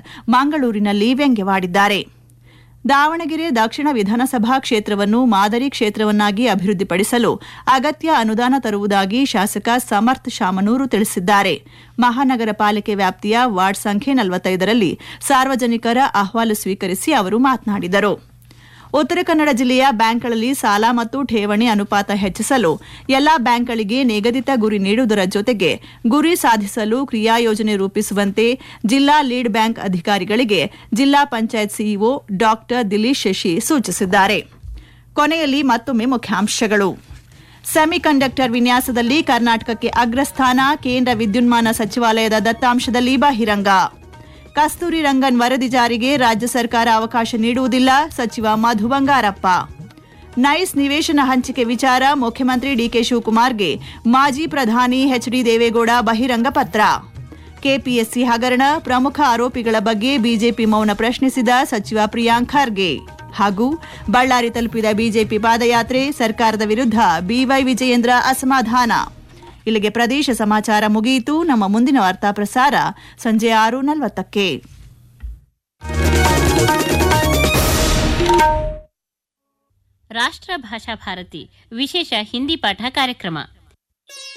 ಮಂಗಳೂರಿನಲ್ಲಿ ವ್ಯಂಗ್ಯವಾಡಿದ್ದಾರೆ ದಾವಣಗೆರೆ ದಕ್ಷಿಣ ವಿಧಾನಸಭಾ ಕ್ಷೇತ್ರವನ್ನು ಮಾದರಿ ಕ್ಷೇತ್ರವನ್ನಾಗಿ ಅಭಿವೃದ್ಧಿಪಡಿಸಲು ಅಗತ್ಯ ಅನುದಾನ ತರುವುದಾಗಿ ಶಾಸಕ ಸಮರ್ಥ್ ಶಾಮನೂರು ತಿಳಿಸಿದ್ದಾರೆ ಮಹಾನಗರ ಪಾಲಿಕೆ ವ್ಯಾಪ್ತಿಯ ವಾರ್ಡ್ ಸಂಖ್ಯೆ ನಲವತ್ತೈದರಲ್ಲಿ ಸಾರ್ವಜನಿಕರ ಅಹವಾಲು ಸ್ವೀಕರಿಸಿ ಅವರು ಮಾತನಾಡಿದರು ಉತ್ತರ ಕನ್ನಡ ಜಿಲ್ಲೆಯ ಬ್ಯಾಂಕ್ಗಳಲ್ಲಿ ಸಾಲ ಮತ್ತು ಠೇವಣಿ ಅನುಪಾತ ಹೆಚ್ಚಿಸಲು ಎಲ್ಲಾ ಬ್ಯಾಂಕ್ಗಳಿಗೆ ನಿಗದಿತ ಗುರಿ ನೀಡುವುದರ ಜೊತೆಗೆ ಗುರಿ ಸಾಧಿಸಲು ಕ್ರಿಯಾಯೋಜನೆ ರೂಪಿಸುವಂತೆ ಜಿಲ್ಲಾ ಲೀಡ್ ಬ್ಯಾಂಕ್ ಅಧಿಕಾರಿಗಳಿಗೆ ಜಿಲ್ಲಾ ಪಂಚಾಯತ್ ಸಿಇಒ ಡಾ ದಿಲೀಶ್ ಶಶಿ ಸೂಚಿಸಿದ್ದಾರೆ ಕೊನೆಯಲ್ಲಿ ಮತ್ತೊಮ್ಮೆ ಮುಖ್ಯಾಂಶಗಳು ಸೆಮಿಕಂಡಕ್ಟರ್ ವಿನ್ಯಾಸದಲ್ಲಿ ಕರ್ನಾಟಕಕ್ಕೆ ಅಗ್ರಸ್ಥಾನ ಕೇಂದ್ರ ವಿದ್ಯುನ್ಮಾನ ಸಚಿವಾಲಯದ ದತ್ತಾಂಶದಲ್ಲಿ ಬಹಿರಂಗ ಕಸ್ತೂರಿ ರಂಗನ್ ವರದಿ ಜಾರಿಗೆ ರಾಜ್ಯ ಸರ್ಕಾರ ಅವಕಾಶ ನೀಡುವುದಿಲ್ಲ ಸಚಿವ ಮಧು ಬಂಗಾರಪ್ಪ ನೈಸ್ ನಿವೇಶನ ಹಂಚಿಕೆ ವಿಚಾರ ಮುಖ್ಯಮಂತ್ರಿ ಡಿಕೆ ಶಿವಕುಮಾರ್ಗೆ ಮಾಜಿ ಪ್ರಧಾನಿ ಎಚ್ಡಿ ದೇವೇಗೌಡ ಬಹಿರಂಗ ಪತ್ರ ಕೆಪಿಎಸ್ಸಿ ಹಗರಣ ಪ್ರಮುಖ ಆರೋಪಿಗಳ ಬಗ್ಗೆ ಬಿಜೆಪಿ ಮೌನ ಪ್ರಶ್ನಿಸಿದ ಸಚಿವ ಪ್ರಿಯಾಂಕ್ ಖರ್ಗೆ ಹಾಗೂ ಬಳ್ಳಾರಿ ತಲುಪಿದ ಬಿಜೆಪಿ ಪಾದಯಾತ್ರೆ ಸರ್ಕಾರದ ವಿರುದ್ಧ ಬಿವೈ ವಿಜಯೇಂದ್ರ ಅಸಮಾಧಾನ ಇಲ್ಲಿಗೆ ಪ್ರದೇಶ ಸಮಾಚಾರ ಮುಗಿಯಿತು ನಮ್ಮ ಮುಂದಿನ ವಾರ್ತಾ ಪ್ರಸಾರ ಸಂಜೆ ಆರು ನಲವತ್ತಕ್ಕೆ ರಾಷ್ಟ್ರ ಭಾಷಾ ಭಾರತಿ ವಿಶೇಷ ಹಿಂದಿ ಪಾಠ ಕಾರ್ಯಕ್ರಮ